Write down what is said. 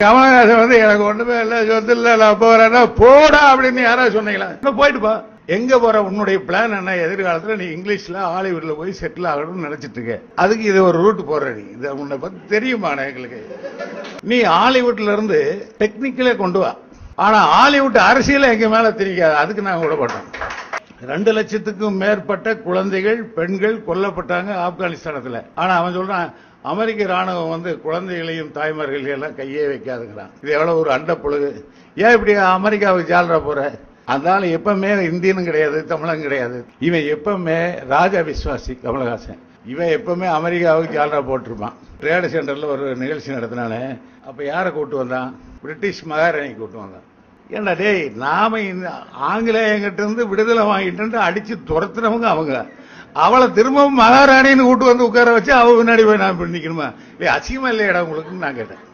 கமலஹாசன் வந்து எனக்கு ஒண்ணுமே இல்ல சொத்து இல்ல நான் போறேன்னா போடா அப்படின்னு யாராவது சொன்னீங்களா இன்னும் போயிட்டு போ எங்க போற உன்னுடைய பிளான் என்ன எதிர்காலத்துல நீ இங்கிலீஷ்ல ஹாலிவுட்ல போய் செட்டில் ஆகணும்னு நினைச்சிட்டு இருக்க அதுக்கு இது ஒரு ரூட் போற நீ இது உன்னை பத்தி தெரியுமா எங்களுக்கு நீ ஹாலிவுட்ல இருந்து டெக்னிக்கலே கொண்டு வா ஆனா ஹாலிவுட் அரசியல எங்க மேல தெரியாது அதுக்கு நான் விட மாட்டேன் ரெண்டு லட்சத்துக்கும் மேற்பட்ட குழந்தைகள் பெண்கள் கொல்லப்பட்டாங்க ஆப்கானிஸ்தானத்துல ஆனா அவன் சொல்றான் அமெரிக்க ராணுவம் வந்து குழந்தைகளையும் தாய்மார்களையும் எல்லாம் கையே வைக்காதுங்கிறான் இது எவ்வளவு ஒரு அண்ட பொழுது ஏன் இப்படி அமெரிக்காவுக்கு ஜாலரா போற அதனால எப்பவுமே இந்தியனும் கிடையாது தமிழன் கிடையாது இவன் எப்பவுமே ராஜா விஸ்வாசி கமலஹாசன் இவன் எப்பவுமே அமெரிக்காவுக்கு ஜாலரா போட்டிருப்பான் ட்ரேடு சென்டர்ல ஒரு நிகழ்ச்சி நடத்தினானே அப்ப யாரை கூட்டு வந்தான் பிரிட்டிஷ் மகாராணி கூட்டு வந்தான் ஏண்டா டேய் நாம இந்த ஆங்கிலேயங்கிட்ட இருந்து விடுதலை வாங்கிட்டு அடிச்சு துரத்துனவங்க அவங்க அவளை திரும்பவும் மகாராணின்னு கூட்டு வந்து உட்கார வச்சு அவ முன்னாடி போய் நான் இப்படி நிக்கணுமா இல்லை அசிங்கமா இல்லையாடா உங்களுக்குன்னு நான் கேட்டேன்